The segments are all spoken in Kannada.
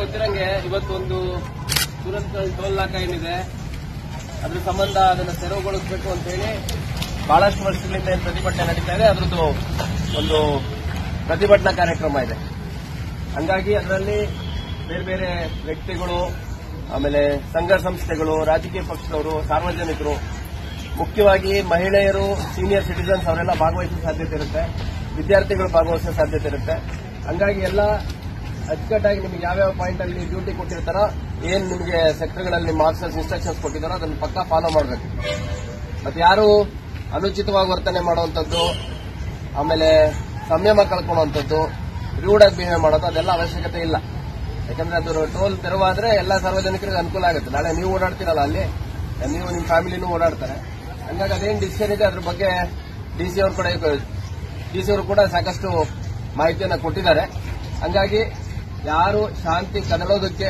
ಗೊತ್ತಿರಂಗೆ ಇವತ್ತೊಂದು ಸೂರತ್ ಟೋಲ್ ನಾಕ ಏನಿದೆ ಅದ್ರ ಸಂಬಂಧ ಅದನ್ನ ತೆರವುಗೊಳಿಸಬೇಕು ಅಂತ ಹೇಳಿ ಬಹಳಷ್ಟು ವರ್ಷಗಳಿಂದ ಏನ್ ಪ್ರತಿಭಟನೆ ನಡೀತಾ ಇದೆ ಅದ್ರದ್ದು ಒಂದು ಪ್ರತಿಭಟನಾ ಕಾರ್ಯಕ್ರಮ ಇದೆ ಹಂಗಾಗಿ ಅದರಲ್ಲಿ ಬೇರೆ ಬೇರೆ ವ್ಯಕ್ತಿಗಳು ಆಮೇಲೆ ಸಂಘ ಸಂಸ್ಥೆಗಳು ರಾಜಕೀಯ ಪಕ್ಷದವರು ಸಾರ್ವಜನಿಕರು ಮುಖ್ಯವಾಗಿ ಮಹಿಳೆಯರು ಸೀನಿಯರ್ ಸಿಟಿಸನ್ಸ್ ಅವರೆಲ್ಲ ಭಾಗವಹಿಸುವ ಸಾಧ್ಯತೆ ಇರುತ್ತೆ ವಿದ್ಯಾರ್ಥಿಗಳು ಭಾಗವಹಿಸೋ ಸಾಧ್ಯತೆ ಇರುತ್ತೆ ಹಂಗಾಗಿ ಎಲ್ಲ ಅಚ್ಚುಕಟ್ಟಾಗಿ ನಿಮಗೆ ಯಾವ್ಯಾವ ಪಾಯಿಂಟ್ ಅಲ್ಲಿ ಡ್ಯೂಟಿ ಕೊಟ್ಟಿರ್ತಾರೋ ಏನ್ ನಿಮಗೆ ಸೆಕ್ಟರ್ಗಳಲ್ಲಿ ಮಾರ್ಕ್ಸಸ್ ಇನ್ಸ್ಟ್ರಕ್ಷನ್ಸ್ ಕೊಟ್ಟಿದ್ದಾರೋ ಅದನ್ನು ಪಕ್ಕಾ ಫಾಲೋ ಮಾಡಬೇಕು ಮತ್ತೆ ಯಾರು ಅನುಚಿತವಾಗಿ ವರ್ತನೆ ಮಾಡುವಂತದ್ದು ಆಮೇಲೆ ಸಂಯಮ ಕಳ್ಕೊಳ್ಳುವಂಥದ್ದು ರೂಡ್ ಆಗಿ ಬಿಹೇವ್ ಮಾಡೋದು ಅದೆಲ್ಲ ಅವಶ್ಯಕತೆ ಇಲ್ಲ ಯಾಕಂದ್ರೆ ಅದು ಟೋಲ್ ತೆರವಾದ್ರೆ ಎಲ್ಲ ಸಾರ್ವಜನಿಕರಿಗೆ ಅನುಕೂಲ ಆಗುತ್ತೆ ನಾಳೆ ನೀವು ಓಡಾಡ್ತೀರಲ್ಲ ಅಲ್ಲಿ ನೀವು ನಿಮ್ಮ ಫ್ಯಾಮಿಲಿನೂ ಓಡಾಡ್ತಾರೆ ಹಂಗಾಗಿ ಅದೇನು ಡಿಸಿಷನ್ ಇದೆ ಅದ್ರ ಬಗ್ಗೆ ಡಿಸಿ ಅವರು ಕೂಡ ಡಿಸಿ ಅವರು ಕೂಡ ಸಾಕಷ್ಟು ಮಾಹಿತಿಯನ್ನ ಕೊಟ್ಟಿದ್ದಾರೆ ಹಂಗಾಗಿ ಯಾರು ಶಾಂತಿ ಕದಲೋದಕ್ಕೆ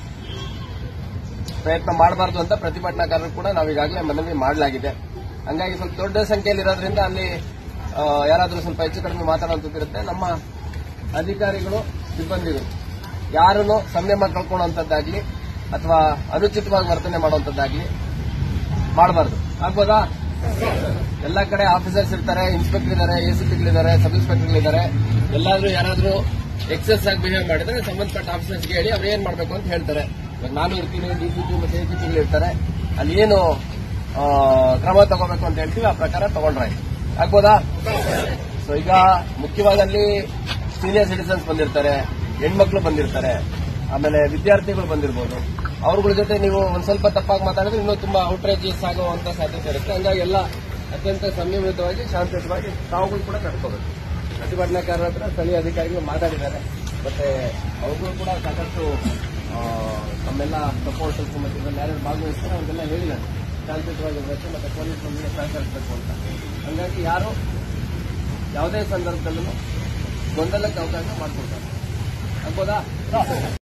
ಪ್ರಯತ್ನ ಮಾಡಬಾರ್ದು ಅಂತ ಪ್ರತಿಭಟನಾಕಾರರು ಕೂಡ ನಾವು ಈಗಾಗಲೇ ಮನವಿ ಮಾಡಲಾಗಿದೆ ಹಂಗಾಗಿ ಸ್ವಲ್ಪ ದೊಡ್ಡ ಸಂಖ್ಯೆಯಲ್ಲಿ ಇರೋದ್ರಿಂದ ಅಲ್ಲಿ ಆ, ಯಾರಾದರೂ ಸ್ವಲ್ಪ ಹೆಚ್ಚು ಕಡಿಮೆ ಮಾತಾಡುವಂಥದ್ದಿರುತ್ತೆ ನಮ್ಮ ಅಧಿಕಾರಿಗಳು ಸಿಬ್ಬಂದಿಗಳು ಯಾರನ್ನು ಸಂಯಮ ಕಳ್ಕೊಳ್ಳುವಂಥದ್ದಾಗ್ಲಿ ಅಥವಾ ಅನುಚಿತವಾಗಿ ವರ್ತನೆ ಮಾಡುವಂಥದ್ದಾಗ್ಲಿ ಮಾಡಬಾರ್ದು ಆಗ್ಬೋದಾ ಎಲ್ಲ ಕಡೆ ಆಫೀಸರ್ಸ್ ಇರ್ತಾರೆ ಇನ್ಸ್ಪೆಕ್ಟರ್ ಇದ್ದಾರೆ ಎಸಿಪಿಗಳಿದ್ದಾರೆ ಸಬ್ ಇನ್ಸ್ಪೆಕ್ಟರ್ಗಳಿದ್ದಾರೆ ಎಲ್ಲಾದ್ರೂ ಯಾರಾದ್ರೂ ಎಕ್ಸೆಸ್ ಆಗಿ ಬಿಹೇವ್ ಮಾಡಿದ್ರೆ ಸಂಬಂಧಪಟ್ಟ ಆಫೀಸರ್ಸ್ಗೆ ಹೇಳಿ ಅವ್ರು ಏನ್ ಮಾಡಬೇಕು ಅಂತ ಹೇಳ್ತಾರೆ ಇವಾಗ ನಾನು ಇರ್ತೀನಿ ಡಿಸಿಪಿ ಮತ್ತೆ ಎಸಿಪಿಗಳು ಇರ್ತಾರೆ ಅಲ್ಲಿ ಏನು ಆ, ಕ್ರಮ ತಗೋಬೇಕು ಅಂತ ಹೇಳ್ತೀವಿ ಆ ಪ್ರಕಾರ ತಗೊಂಡ್ರೆ ಆಗ್ಬೋದಾ ಸೊ ಈಗ ಮುಖ್ಯವಾಗಿ ಅಲ್ಲಿ ಸೀನಿಯರ್ ಸಿಟಿಸನ್ಸ್ ಬಂದಿರ್ತಾರೆ ಹೆಣ್ಮಕ್ಳು ಬಂದಿರ್ತಾರೆ ಆಮೇಲೆ ವಿದ್ಯಾರ್ಥಿಗಳು ಬಂದಿರ್ಬೋದು ಅವ್ರಗಳ ಜೊತೆ ನೀವು ಒಂದ್ ಸ್ವಲ್ಪ ತಪ್ಪಾಗಿ ಮಾತಾಡಿದ್ರೆ ಇನ್ನೂ ತುಂಬಾ ಔಟ್ರೇಜಸ್ ಆಗುವಂತ ಸಾಧ್ಯತೆ ಇರುತ್ತೆ ಹಂಗಾಗಿ ಎಲ್ಲ ಅತ್ಯಂತ ಸಂಯಮಿತವಾಗಿ ಶಾಂತಿಯುತವಾಗಿ ತಾವುಗಳು ಕೂಡ ನಡ್ಕೋಬೇಕು ಪ್ರತಿಭಟನಾಕಾರರ ಹತ್ರ ಸ್ಥಳೀಯ ಅಧಿಕಾರಿಗಳು ಮಾತಾಡಿದ್ದಾರೆ ಮತ್ತೆ ಅವ್ರಿಗೂ ಕೂಡ ಸಾಕಷ್ಟು ಆ, ತಮ್ಮೆಲ್ಲ ಸಪೋರ್ಟರ್ಸ್ ಮತ್ತೆ ಇದ್ರಲ್ಲಿ ಯಾರ್ಯಾರು ಭಾಗವಹಿಸ್ತಾರೆ ಅವ್ರಿಗೆಲ್ಲ ಹೇಳಿದ್ದಾರೆ ಶಾಂತಿಯುತವಾಗಿರ್ಬೇಕು ಮತ್ತೆ ಪೊಲೀಸ್ ನಮಗೆ ಸಹಕರಿಸಬೇಕು ಅಂತ ಹಂಗಾಗಿ ಯಾರು ಯಾವುದೇ ಸಂದರ್ಭದಲ್ಲೂ ಗೊಂದಲಕ್ಕೆ ಅವಕಾಶ ಮಾಡ್ಕೊಡ್ತಾರೆ ಆಗ್ಬೋದಾ